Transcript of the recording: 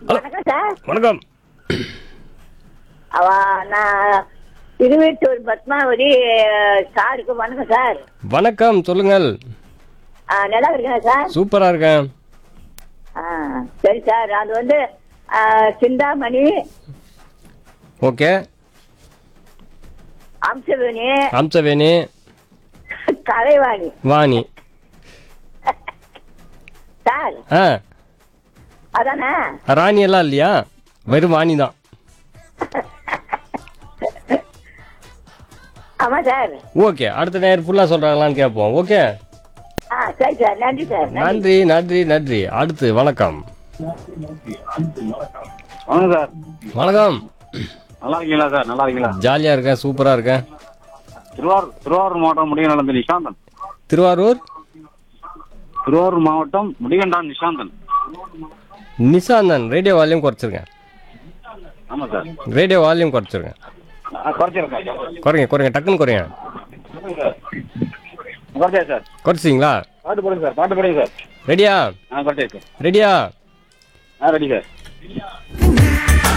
வணக்கம் சார் வணக்கம் அவ நான் திருவெட்டூர் பத்மாவதி சாருக்கு வணக்கம் சார் வணக்கம் சொல்லுங்கள் ஆ, நல்லா இருக்கேன் சார் சூப்பரா இருக்கேன் ஆ, சரி சார் அது வந்து ஆ, சிந்தாமணி ஓகே அம்சவேணி அம்சவேணி கலைவாணி வாணி சார் ஆ அதானே ராணி எல்லாம் இல்லையா வெறும் வாணி தான் ஆமா சார் ஓகே அடுத்த நேரம் ஃபுல்லாக சொல்கிறாங்களான்னு கேட்போம் ஓகே ஆ சரி சார் நன்றி சார் நன்றி நன்றி நன்றி நன்றி அடுத்து வணக்கம் வணக்கம் சார் வணக்கம் நல்லா இருக்கீங்களா சார் நல்லா இருக்கீங்களா ஜாலியாக இருக்கேன் சூப்பராக இருக்கேன் திருவாரூர் திருவாரூர் மாவட்டம் முடிகண்டான் நிஷாந்தன் திருவாரூர் திருவாரூர் மாவட்டம் முடிகண்டான் நிஷாந்தன் நிசாந்தன் ரேடியோ வால்யூம் குறைச்சிருக்கேன் ஆமா சார் ரேடியோ வால்யூம் குறைச்சிருக்கேன் குறைச்சிருக்கேன் குறைங்க குறைங்க டக்குன்னு குறைங்க குறைச்சா சார் குறைச்சிங்களா பாட்டு போடுங்க சார் பாட்டு போடுங்க சார் ரெடியா ஆ குறைச்சா சார் ரெடியா ஆ ரெடி சார்